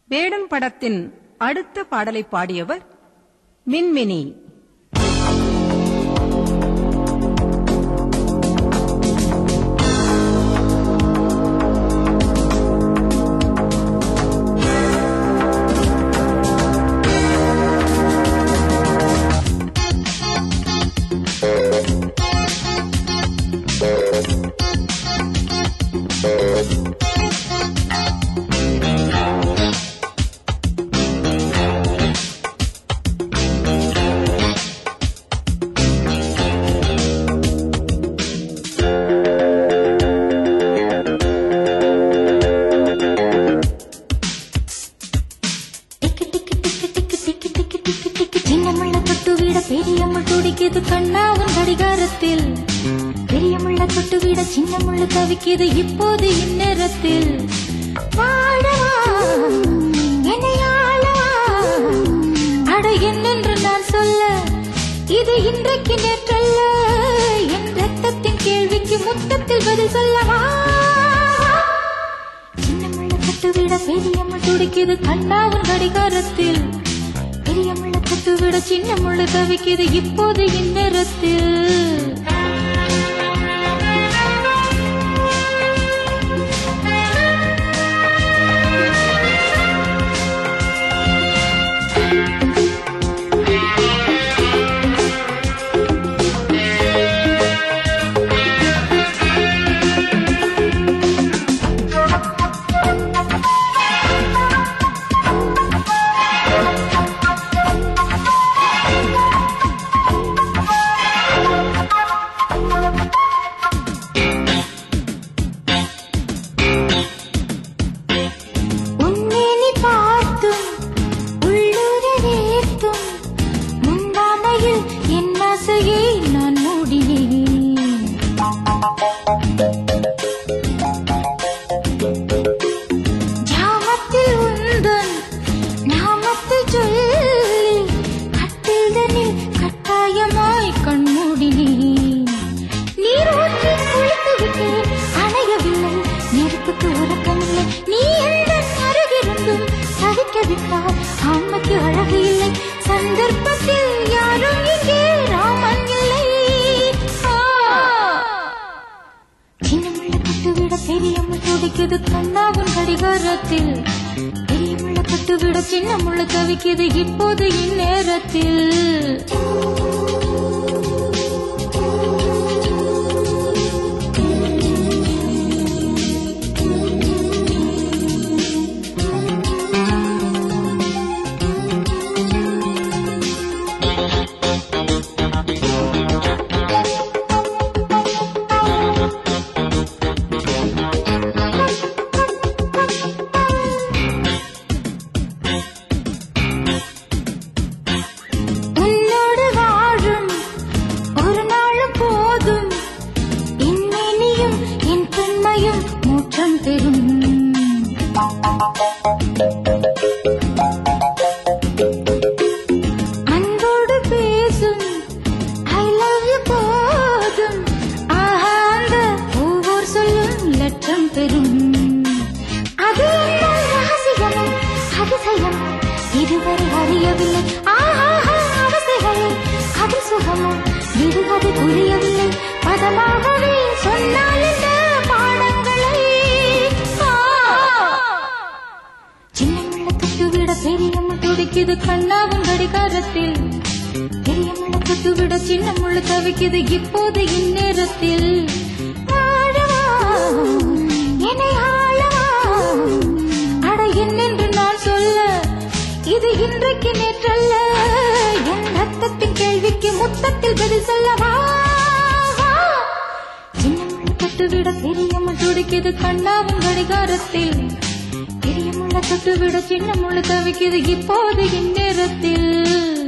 வேடன் படத்தின் அடுத்த பாடலை பாடியவர் மின்மினி டிக்கு டிக்கு டிக்கு டிக்கு டிக்கு டிக்கு டிக்கு டிக்கு சின்னமுள்ள தொட்டு விட பெரியம்மல் துடிக்குது கண்ணாவன் கடிகாரத்தில் பெரியமுள்ள தொட்டு விட சின்னமுள்ள தவிக்குது இப்போது இந்நேரத்தில் வாழவா என்னை ஆளவா அட என்னென்று நான் சொல்ல இது இன்றைக்கு நேற்றல்ல என் ரத்தத்தின் கேள்விக்கு முத்தத்தில் பதில் சொல்லவா சின்னமுள்ள கட்டுவிட பெரியம்மல் துடிக்குது கண்ணாவன் கடிகாரத்தில் பெரியமுள்ள கட்டுவிட சின்னமுள்ள தவிக்குது இப்போது இந்நேரத்தில் உன்னை பார்த்தும் உள்ளூரை வேர்த்தும் முந்தானையில் என் ஆசையை நான் மூடினேன் ஜாமத்தில் உந்தன் நாமத்தை சொல்லி கட்டில்தனில் கட்டாயமாய் கண்மூடினேன் நீர் ஊற்றி குளித்து விட்டேன் அணையவில்லை நெருப்புக்கு உறக்கமில்லை நீ எந்த அருகிருந்தும் தவிக்க விட்டால் ஆண்மைக்கு அழகு இல்லை சந்தர்ப்பத்தில் யாரும் இங்கே ராமன் இல்லை ஆ. சின்னமுள்ள கட்டுவிட பெரியமுள் துடிக்குது கண்ணாவும் கடிகாரத்தில் பெரியமுள்ள கட்டுவிட சின்னமுள்ள தவிக்குது இப்போது இந்நேரத்தில் உன்னோடு வாழும் ஒரு நாளும் போதும் என் மேனியும் என் பெண்மையும் மூச்சம் பெறும் அன்போடு பேசும் ஐ லவ் யூ போதும் ஆஹா அந்த ஒவ்வொரு சொல்லும் லட்சம் பெறும் அது என்ன ரகசியமும் அதிசயம் இதுவரை அறியவில்லை ஆஹா அவசைகளே அது சுகமோ விடுவது புரியவில்லை பதமாகவே சொன்னால் இந்த பாடங்களை ஆ. சின்னமுள்ள தொட்டுவிட பெரியமுள்ள துடிக்குது கண்ணாவும் கடிகாரத்தில் பெரியமுள்ள தொட்டுவிட சின்னமுள்ள தவிக்குது இப்போது இந்நேரத்தில் வாழவா, என்னை ஆளவா, அட என்னென்று நான் சொல்ல இது இன்றைக்கு நேற்றல்ல என் ரத்தத்தின் கேள்விக்கு முத்தத்தில் பதில் சொல்லவா சின்னமுள்ள தொட்டுவிட பெரியமுள் துடிக்குது கண்ணாவும் கடிகாரத்தில் பெரியமுள்ள தொட்டுவிட சின்னமுள்ள தவிக்குது இப்போது இந்நேரத்தில்